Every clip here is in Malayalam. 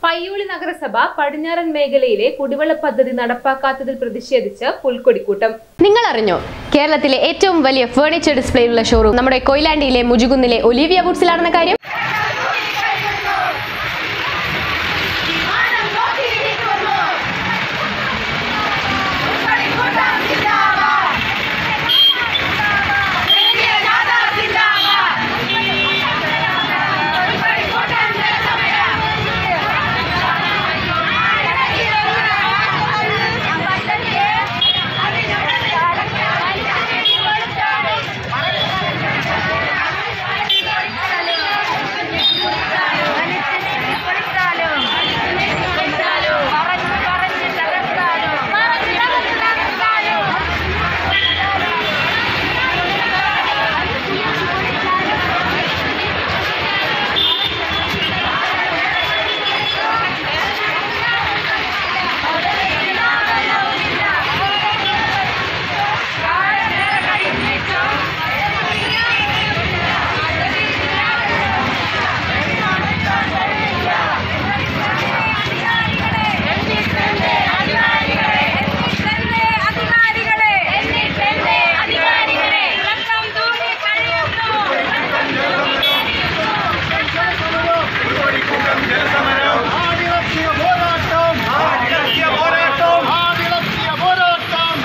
പയ്യോളി നഗരസഭ പടിഞ്ഞാറൻ മേഖലയിലെ കുടിവെള്ള പദ്ധതി നടപ്പാക്കാത്തതിൽ പ്രതിഷേധിച്ച് പുൽക്കൊടിക്കൂട്ടം നിങ്ങൾ അറിഞ്ഞോ കേരളത്തിലെ ഏറ്റവും വലിയ ഫേർണിച്ചർ ഡിസ്പ്ലേയുള്ള ഷോറൂം നമ്മുടെ കൊയിലാണ്ടിയിലെ മുജുകുന്നിലെ ഒലിവിയ വുഡ്സിലാണെന്ന കാര്യം ആദിവാസിയ പോരാട്ടം ആദിവാസിയ പോരാട്ടം ആദിവാസിയ പോരാട്ടം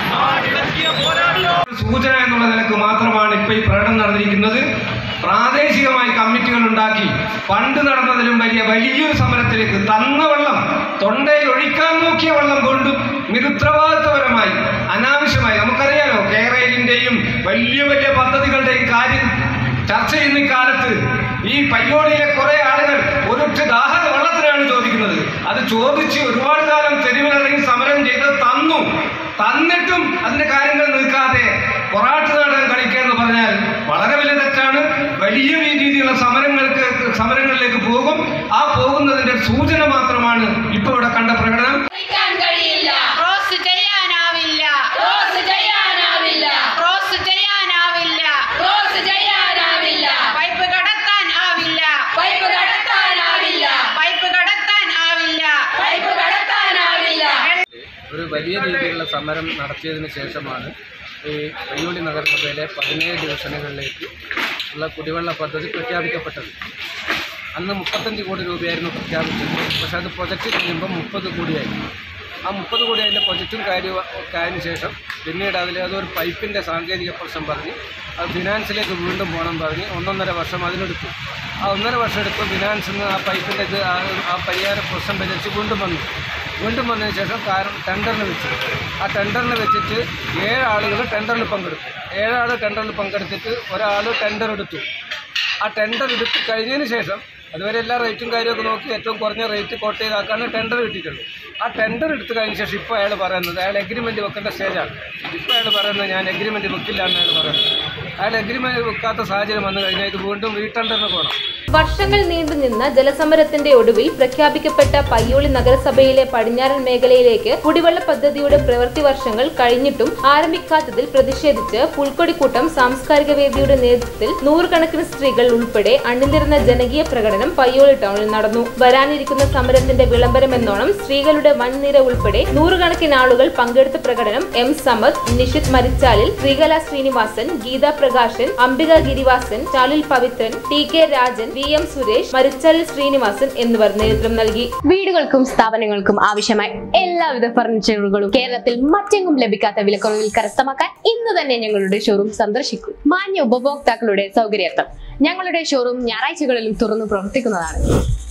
സൂചന എന്നുള്ള നിലക്ക് മാത്രമാണ് ഇപ്പോൾ ഈ പ്രകടനം നടന്നിരിക്കുന്നത് പ്രാദേശികമായി കമ്മിറ്റികൾ ഉണ്ടാക്കി പണ്ട് നടന്നതിലും വലിയ വലിയൊരു സമരത്തിലേക്ക് തന്ന വെള്ളം തൊണ്ടയിൽ ഒഴിക്കാൻ നോക്കിയ വെള്ളം കൊണ്ടും നിരുത്തരവാദിത്വപരമായി അനാവശ്യമായി നമുക്കറിയാലോ കേരളിന്റെയും വലിയ വലിയ പദ്ധതികളുടെയും കാര്യം ചർച്ച ചെയ്യുന്ന ഈ കാലത്ത് ഈ പയ്യോളിയിലെ കുറെ ആളുകൾ ഒരൊറ്റ ദാഹക വെള്ളത്തിനാണ് ചോദിക്കുന്നത് അത് ചോദിച്ച് ഒരുപാട് കാലം തെരുവിലിറങ്ങി സമരം ചെയ്ത് തന്നു തന്നിട്ടും അതിന്റെ കാര്യങ്ങൾ നീക്കാതെ പൊറാട്ട് നാടകം കളിക്കുക എന്ന് പറഞ്ഞാൽ വളരെ വലിയ തെറ്റാണ് വലിയ രീതിയിലുള്ള സമരങ്ങൾക്ക് സമരങ്ങളിലേക്ക് പോകും ആ പോകുന്നതിന്റെ സൂചന മാത്രമാണ് ഇപ്പൊ ഇവിടെ കണ്ട പ്രകടനം സഹിക്കാൻ കഴിയില്ല ക്രോസ് ചെയ്യാനാവില്ല ക്രോസ് ചെയ്യാനാവില്ല ക്രോസ് ചെയ്യാനാവില്ല ക്രോസ് ചെയ്യാനാവില്ല പൈപ്പ് കടത്താൻ ആവില്ല പൈപ്പ് കടത്താനാവില്ല പൈപ്പ് കടത്താൻ ആവില്ല പൈപ്പ് കടത്താനാവില്ല ഒരു വലിയ രീതിയിലുള്ള സമരം നടത്തിയതിന് ശേഷമാണ് ഈ പയ്യോളി നഗരസഭയിലെ പതിനേഴ് ഡിവിഷനുകളിലേക്ക് ഉള്ള കുടിവെള്ള പദ്ധതി പ്രഖ്യാപിക്കപ്പെട്ടത് അന്ന് മുപ്പത്തഞ്ച് കോടി രൂപയായിരുന്നു പ്രഖ്യാപിച്ചത് പക്ഷേ അത് പ്രൊജക്റ്റ് ചെയ്യുമ്പോൾ മുപ്പത് കോടിയായി ആ മുപ്പത് കോടി അതിൻ്റെ പ്രൊജക്റ്റും കാര്യം ഒക്കെ ആയതിനു ശേഷം പിന്നീട് അതിൽ അതൊരു പൈപ്പിൻ്റെ സാങ്കേതിക പ്രശ്നം പറഞ്ഞ് അത് ഫിനാൻസിലേക്ക് വീണ്ടും പോകണം പറഞ്ഞ് ഒന്നൊന്നര വർഷം അതിനെടുത്തു ആ ഒന്നര വർഷം എടുത്ത് ഫിനാൻസിൽ നിന്ന് ആ പൈപ്പിൻ്റെ ഇത് ആ- ആ പരിഹാര പ്രശ്നം പരിഹരിച്ച് വീണ്ടും വന്നു വീണ്ടും വന്നതിന് ശേഷം കാരണം ടെൻഡറിന് വെച്ചു ആ ടെൻഡറിന് വെച്ചിട്ട് ഏഴ് ആളുകൾ ടെൻഡറിൽ പങ്കെടുത്തു ഏഴാൾ ടെൻഡറിൽ പങ്കെടുത്തിട്ട് ഒരാൾ ടെൻഡർ എടുത്തു ആ ടെൻഡർ എടുത്ത് കഴിഞ്ഞതിന് ശേഷം അതുവരെ എല്ലാ റേറ്റും കാര്യമൊക്കെ നോക്കി ഏറ്റവും കുറഞ്ഞ റേറ്റ് കോട്ട് ചെയ്താക്കാണ് ടെൻഡർ കിട്ടിയിട്ടുള്ളത് ആ ടെൻഡർ എടുത്ത് കഴിഞ്ഞ ശേഷം ഇപ്പോൾ അയാൾ പറയുന്നത് അയാൾ എഗ്രിമെൻറ്റ് വെക്കേണ്ട സ്റ്റേജാണ് ഇപ്പോൾ അയാൾ പറയുന്നത് ഞാൻ എഗ്രിമെൻറ്റ് വെക്കില്ല എന്ന് അയാൾ പറയുന്നത് അയാൾ എഗ്രിമെൻറ്റ് വെക്കാത്ത സാഹചര്യം വന്നു കഴിഞ്ഞാൽ ഇത് വീണ്ടും റീടെൻഡറിന് പോകണം വർഷങ്ങൾ നീണ്ടുനിന്ന ജലസമരത്തിന്റെ ഒടുവിൽ പ്രഖ്യാപിക്കപ്പെട്ട പയ്യോളി നഗരസഭയിലെ പടിഞ്ഞാറൻ മേഖലയിലേക്ക് കുടിവെള്ള പദ്ധതിയുടെ പ്രവൃത്തി വർഷങ്ങൾ കഴിഞ്ഞിട്ടും ആരംഭിക്കാത്തതിൽ പ്രതിഷേധിച്ച് പുൽക്കൊടിക്കൂട്ടം സാംസ്കാരിക വേദിയുടെ നേതൃത്വത്തിൽ നൂറുകണക്കിന് സ്ത്രീകൾ ഉൾപ്പെടെ അണിനിരുന്ന ജനകീയ പ്രകടനം പയ്യോളി ടൗണിൽ നടന്നു വരാനിരിക്കുന്ന സമരത്തിന്റെ വിളംബരമെന്നോണം സ്ത്രീകളുടെ വൻനിര ഉൾപ്പെടെ നൂറുകണക്കിന് ആളുകൾ പങ്കെടുത്ത പ്രകടനം M Samad Nishith Marichalil Sreekala Sreenivasan Geetha Prakashan Ambika Girivasan Chalil Pavithran T K Rajan V M Suresh Marichalil Sreenivasan എന്നിവർ നേതൃത്വം നൽകി വീടുകൾക്കും സ്ഥാപനങ്ങൾക്കും ആവശ്യമായ എല്ലാവിധ ഫർണിച്ചറുകളും കേരളത്തിൽ മറ്റെങ്ങും ലഭിക്കാത്ത വിലക്കുറവിൽ കരസ്ഥമാക്കാൻ ഇന്ന് തന്നെ ഞങ്ങളുടെ ഷോറൂം സന്ദർശിക്കൂ മാന്യ ഉപഭോക്താക്കളുടെ സൗകര്യാർത്ഥം ഞങ്ങളുടെ ഷോറൂം ഞായറാഴ്ചകളിലും തുറന്നു പ്രവർത്തിക്കുന്നതാണ്